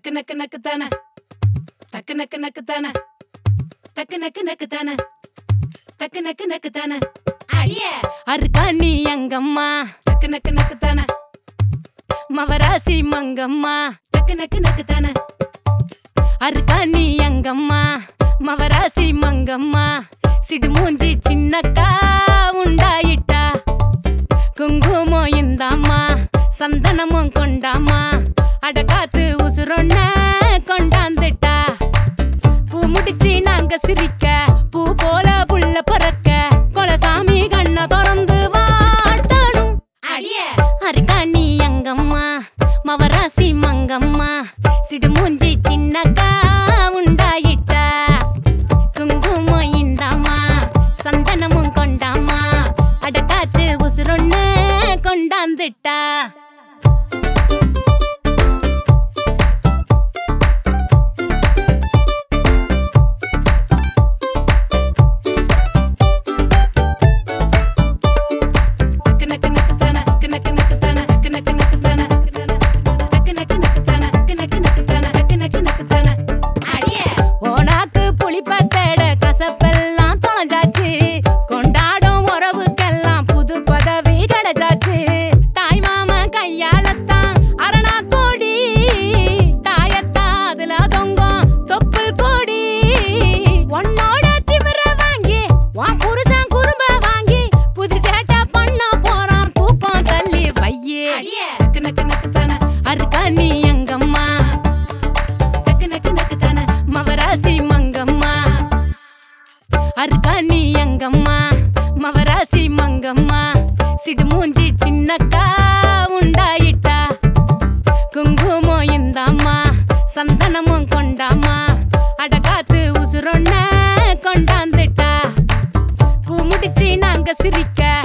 தக்கு நக்கு நக்கு தான தக்கு நக்கு நக்கு தான தக்கு நக்கு நக்கு தான தக்கு நக்கு நக்கு தான அடிய அருக்கா நீ எங்கம்மா தக்கு நக்கு நக்கு தான மவராசி மங்கம்மா தக்கு நக்கு நக்கு தான அருக்கா நீ எங்கம்மா மவராசி மங்கம்மா சிடுமூஞ்சி சின்னக்கா உண்டாயிட்டா குங்குமம் இந்தாம்மா சந்தனமும் கொண்டாமா அடகாத்து உசுரொன்ன கொண்டாந்துட்டா பூ முடிச்சு நாங்க சிரிக்க பூ போல புள்ள பறக்க கொலசாமி கண்ண திறந்து வாட்டணும் அடிய அருகாணி எங்கம்மா மவராசி மங்கம்மா சிடுமூஞ்சி சின்னக்கா உண்டாயிட்டா குங்குமம் இந்தாமா சந்தனமும் கொண்டாமா அடக்காத்து உசுரொன்னு கொண்டாந்துட்டா நக்கு நக்கு நக்கு தான நக்கு நக்கு நக்கு தான நக்கு நக்கு நக்கு தான நக்கு நக்கு நக்கு தான நக்கு நக்கு நக்கு தான நக்கு நக்கு நக்கு தான அடியே ஓனாக்கு புளிப்பத்தேட கசப்பெல்லாம் தொலைஞ்சாச்சு கொண்டாடும் உறவுக்கெல்லாம் புது பதவி கிடைச்சாச்சு தாய் மாமா கையாலத்தான் அரணா கோடி தாயத்தா அதுல தொங்கும் தொப்புள் கோடி உன்னோட திமிர வாங்கி உன் புருஷன் குறும்ப வாங்கி புது சேட்டை பண்ண போறான் தூக்கம் தள்ளி வையே நக்கு நக்கு நக்கு தான அருக்கா நீ எங்கம்மா நக்கு நக்கு நக்கு தான மவராசி மங்கம்மா அருக்கா நீ எங்கம்மா மவராசி மங்கம்மா சிடுமூஞ்சி சின்னக்கா உண்டாயிட்டா குங்குமம் இந்தாம்மா சந்தனமும் கொண்டாமா அடகாத்து உசுரொன்ன கொண்டாந்துட்டா பூ முடிச்சு நாங்க சிரிக்க